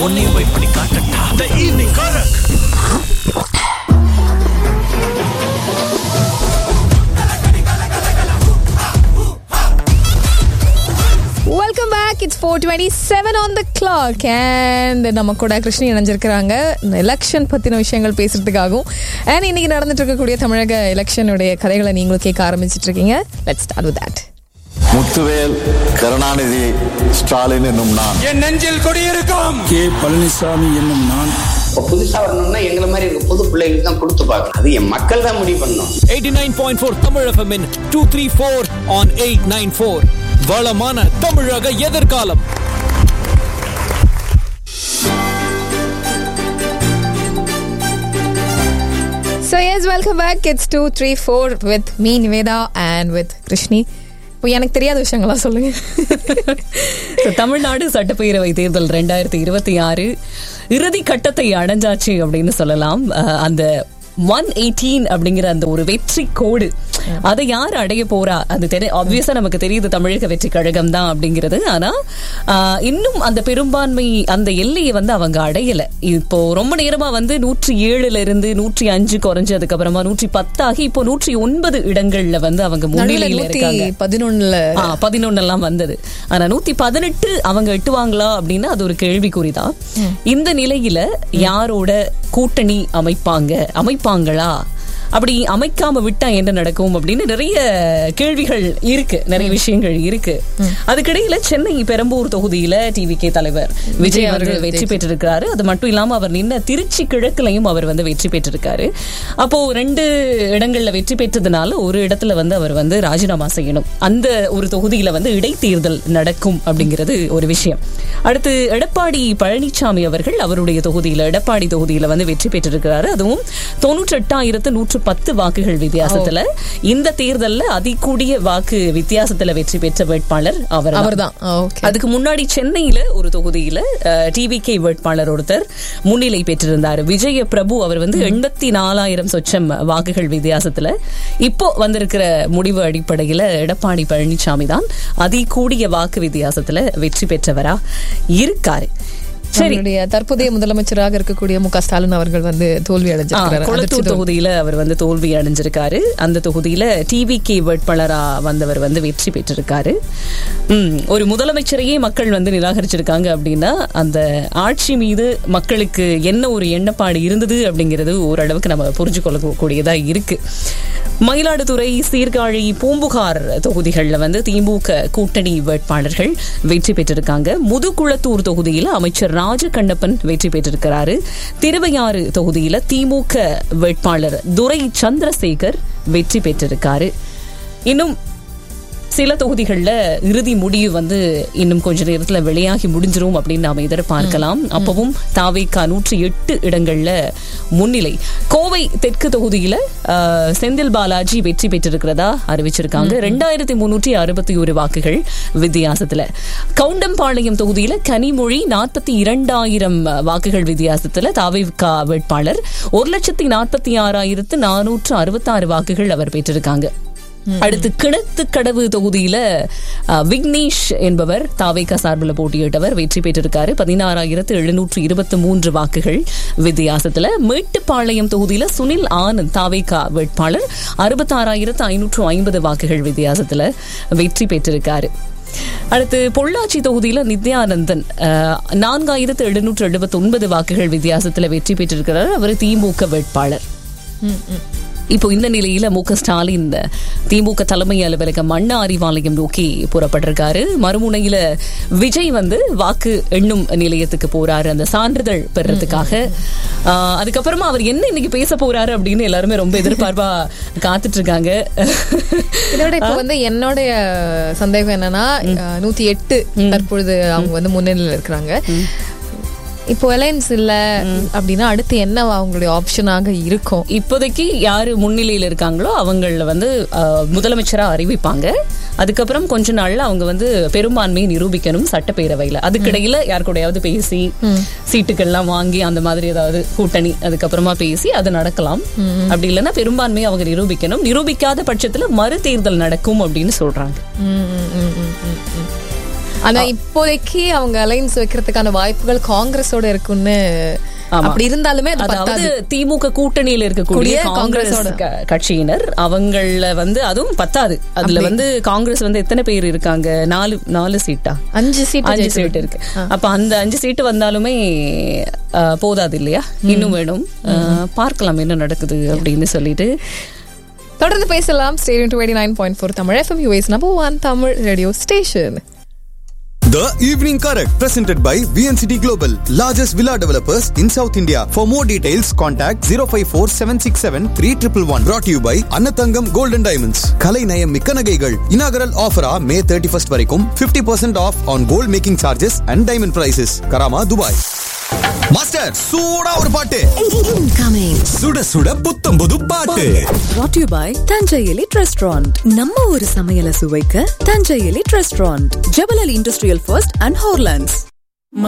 உன்னையும் போய் பண்ணி காட்டட்டா the evening correct welcome back it's four twenty seven on the clock and நம்ம கூட கிருஷ்ணி இணைஞ்சிருக்கிறாங்க எலெக்ஷன் பற்றின விஷயங்கள் பேசுறதுக்காகவும் அண்ட் இன்னைக்கு நடந்துட்டு இருக்கக்கூடிய தமிழக எலெக்ஷனுடைய கதைகளை நீங்களும் கேட்க ஆரம்பிச்சிட்டு இருக்கீங்க let's start with that Muthuvel Karunanidhi Stalin என்னும் நான் என் நெஞ்சில் குடியிருக்கும் கே பழனிசாமி என்னும் நான் இப்போ புதுசா வரணும்னா எங்களை மாதிரி இருக்க புது பிள்ளைங்களுக்கு தான் கொடுத்து பார்க்கணும் அது என் மக்கள் தான் முடிவு பண்ணணும் 89.4 தமிழ் FM இன் 234 on 894 வளமான தமிழக எதிர்காலம் so yes welcome back it's two three four with me Nivetha and with Krishni இப்போ எனக்கு தெரியாத விஷயங்களா சொல்லுங்க So, தமிழ்நாடு சட்டப்பேரவை தேர்தல் ரெண்டாயிரத்தி இருபத்தி ஆறு இறுதி கட்டத்தை அடைஞ்சாச்சு அப்படின்னு சொல்லலாம் அஹ், அந்த ஒன் எயிட்டீன் அப்படிங்கிற அந்த ஒரு வெற்றி கோடு அதை யார் அடைய போறா அது தெரி ஆப்வியஸா நமக்கு தெரியுது தமிழக வெற்றி கழகம் தான் அப்படிங்கிறது ஆனா ஆஹ், இன்னும் அந்த பெரும்பான்மை அந்த எல்லையை வந்து அவங்க அடையல இப்போ ரொம்ப நேரமா வந்து நூற்றி ஏழுல இருந்து நூற்றி அஞ்சு குறைஞ்சதுக்கு அப்புறமா நூற்றி பத்தாகி இப்போ நூற்றி ஒன்பது இடங்கள்ல வந்து அவங்க நடுவில் முன்னிலையில நூற்றி இருக்காங்க பதினொன்னுல பதினொன்னு எல்லாம் வந்தது ஆனா நூத்தி பதினெட்டு அவங்க எட்டுவாங்களா அப்படின்னா அது ஒரு கேள்விக்குறிதான் இந்த நிலையில யாரோட கூட்டணி அமைப்பாங்க அமைப்பாங்களா அப்படி அமைக்காம விட்டா என்ன நடக்கும் அப்படின்னு நிறைய கேள்விகள் இருக்கு நிறைய விஷயங்கள் இருக்கு அதுக்கிடையில சென்னை பெரம்பூர் தொகுதியில டிவிகே தலைவர் விஜய் அவர்கள் வெற்றி பெற்றிருக்கிறாரு அது மட்டும் இல்லாம அவர் நின்ன திருச்சி கிழக்குலையும் அவர் வந்து வெற்றி பெற்றிருக்காரு அப்போ ரெண்டு இடங்கள்ல வெற்றி பெற்றதுனால ஒரு இடத்துல வந்து அவர் வந்து ராஜினாமா செய்யணும் அந்த ஒரு தொகுதியில வந்து இடைத்தேர்தல் நடக்கும் அப்படிங்கிறது ஒரு விஷயம் அடுத்து எடப்பாடி பழனிசாமி அவர்கள் அவருடைய தொகுதியில எடப்பாடி தொகுதியில வந்து வெற்றி பெற்றிருக்கிறாரு அதுவும் தொண்ணூற்றி எட்டாயிரத்து நூற்று பத்து வாக்குகள் வித்தியாசத்துல இந்த தேர்தல்ல அதிகூடிய வாக்கு வித்தியாசத்துல வெற்றி பெற்ற வேட்பாளர் அவர் அவர்தான் ஓகே அதுக்கு முன்னாடி சென்னையில ஒரு தொகுதியில டிவிகே வேட்பாளர் ஒருத்தர் முன்னிலை பெற்றிருந்தார் விஜய பிரபு அவர் வந்து எண்பத்தி நாலாயிரம் சொச்சம் வாக்குகள் வித்தியாசத்துல இப்போ வந்திருக்கிற முடிவு அடிப்படையில எடப்பாடி பழனிசாமி தான் அதிகூடிய வாக்கு வித்தியாசத்துல வெற்றி பெற்றவரா இருக்காரு சரி நம்மளுடைய தற்போதைய முதலமைச்சராக இருக்கக்கூடிய மு க ஸ்டாலின் அவர்கள் வந்து தோல்வி ஆ, அடைஞ்சிருக்கிறார் கொளத்தூர் அதிர்ச்சி தொகுதியில அவர் வந்து தோல்வி அடைஞ்சிருக்காரு அந்த தொகுதியில டிவிகே வேட்பாளரா வந்தவர் வந்து வெற்றி பெற்றிருக்காரு ம், ஒரு முதலமைச்சரையே மக்கள் வந்து நிராகரிச்சிருக்காங்க அப்படின்னா அந்த ஆட்சி மீது மக்களுக்கு என்ன ஒரு எண்ணப்பாடு இருந்தது அப்படிங்கிறது ஓரளவுக்கு நம்ம புரிஞ்சு கொள்ளக்கூடியதா இருக்கு மயிலாடுதுறை சீர்காழி பூம்புகார் தொகுதிகளில் வந்து திமுக கூட்டணி வேட்பாளர்கள் வெற்றி பெற்றிருக்காங்க முதுகுளத்தூர் தொகுதியில் அமைச்சர் ராஜகண்ணப்பன் வெற்றி பெற்றிருக்கிறாரு திருவையாறு தொகுதியில திமுக வேட்பாளர் துரை சந்திரசேகர் வெற்றி பெற்றிருக்காரு இன்னும் சில தொகுதிகளில் இறுதி முடிவு வந்து இன்னும் கொஞ்ச நேரத்துல வெளியாகி முடிஞ்சிரும் அப்படின்னு நாம எதிர்பார்க்கலாம் அப்பவும் தாவேக்கா நூற்றி எட்டு இடங்கள்ல முன்னிலை கோவை தெற்கு தொகுதியில ஆஹ், செந்தில் பாலாஜி வெற்றி பெற்றிருக்கிறதா அறிவிச்சிருக்காங்க ரெண்டாயிரத்தி முன்னூற்றி அறுபத்தி ஒரு வாக்குகள் வித்தியாசத்துல கவுண்டம்பாளையம் தொகுதியில கனிமொழி நாற்பத்தி இரண்டாயிரம் வாக்குகள் வித்தியாசத்துல தாவேக்கா வேட்பாளர் ஒரு லட்சத்தி நாற்பத்தி ஆறாயிரத்து நானூற்று அறுபத்தாறு வாக்குகள் அவர் பெற்றிருக்காங்க அடுத்து கிணத்துக்கடவு தொகுதியில அஹ், விக்னேஷ் என்பவர் தாவேகா சார்பில் போட்டியிட்டவர் வெற்றி பெற்றிருக்காரு பதினாறாயிரத்து எழுநூற்று இருபத்தி மூன்று வாக்குகள் வித்தியாசத்துல மேட்டுப்பாளையம் தொகுதியில சுனில் ஆனந்த் தாவேகா வேட்பாளர் அறுபத்தாறாயிரத்து ஐநூற்று ஐம்பது வாக்குகள் வித்தியாசத்துல வெற்றி பெற்றிருக்காரு அடுத்து பொள்ளாச்சி தொகுதியில நித்யானந்தன் அஹ், நான்காயிரத்து எழுநூற்று எழுபத்தி ஒன்பது வாக்குகள் வித்தியாசத்துல வெற்றி பெற்றிருக்கிறார் அவர் திமுக வேட்பாளர் இப்போ இந்த நிலையில மு க ஸ்டாலின் திமுக தலைமை அலுவலகம் அண்ணா அறிவாலயம் நோக்கி புறப்பட்டிருக்காரு மறுமுனையில விஜய் வந்து வாக்கு எண்ணும் நிலையத்துக்கு போறாரு அந்த சான்றிதழ் பெறறதுக்காக ஆஹ், அதுக்கப்புறமா அவர் என்ன இன்னைக்கு பேச போறாரு அப்படின்னு எல்லாருமே ரொம்ப எதிர்பார்ப்பா காத்துட்டு இருக்காங்க இதோட இப்ப வந்து என்னுடைய சந்தேகம் என்னன்னா அஹ், நூத்தி எட்டு தற்பொழுது அவங்க வந்து முன்னிலையில் இருக்கிறாங்க இப்போ அலையன்ஸ் இல்ல அப்படின்னா அடுத்து என்ன அவங்களுடைய ஆப்ஷனாக இருக்கும் இப்போதைக்கு யாரு முன்னிலையில் இருக்காங்களோ அவங்கள வந்து ஆஹ், முதலமைச்சரா அறிவிப்பாங்க அதுக்கப்புறம் கொஞ்ச நாள்ல அவங்க வந்து பெரும்பான்மையை நிரூபிக்கணும் சட்டப்பேரவையில அதுக்கிடையில யார் கூடயாவது பேசி சீட்டுகள்லாம் வாங்கி அந்த மாதிரி ஏதாவது கூட்டணி அதுக்கப்புறமா பேசி அது நடக்கலாம் அப்படி இல்லைன்னா பெரும்பான்மையை அவங்க நிரூபிக்கணும் நிரூபிக்காத பட்சத்துல மறு தேர்தல் நடக்கும் அப்படின்னு சொல்றாங்க ம், ம், ம், ம், ம், ம். ஆனா இப்போதைக்கு அவங்க அலைன்ஸ் வைக்கிறதுக்கான வாய்ப்புகள் காங்கிரஸோட இருக்குன்னு ஆமா. அப்படி இருந்தாலுமே அது அதாவது பத்தாது திமுக கூட்டணியில இருக்கக்கூடிய கூடிய காங்கிரஸ் காங்கிரஸோட. க- கட்சியினர் அவங்கள வந்து அதுவும் பத்தாது அதுல அப்படி. வந்து காங்கிரஸ் வந்து எத்தனை பேர் இருக்காங்க நாலு நாலு சீட்டா அஞ்சு சீட் அஞ்சு சீட் இருக்கு அப்ப அந்த அஞ்சு சீட்டு வந்தாலுமே அஹ், போதாது இல்லையா இன்னும் வேணும் அஹ், பார்க்கலாம் என்ன நடக்குது அப்படின்னு சொல்லிட்டு தொடர்ந்து பேசலாம் stadium twenty nine point four Tamil FM US number one Tamil radio station The Evening Correct, presented by VNCT Global, largest villa developers in South India. For more details, contact 054 767 3111. Brought to you by Annathangam Golden Diamonds. கலை நயம் மிக்க நகைகள் inaugural offer ஆ மே 31st வரைக்கும் 50% off on gold making charges and diamond prices. Karama Dubai master சூடா ஒரு பாட்டு Incoming. சுட சுட புத்தம் புது பாட்டு Brought to you by Thanjai elite restaurant நம்ம ஒரு சமையலை சுவைக்க Thanjai elite restaurant Jebel Ali industrial first and ஹோர்லாண்ட்ஸ்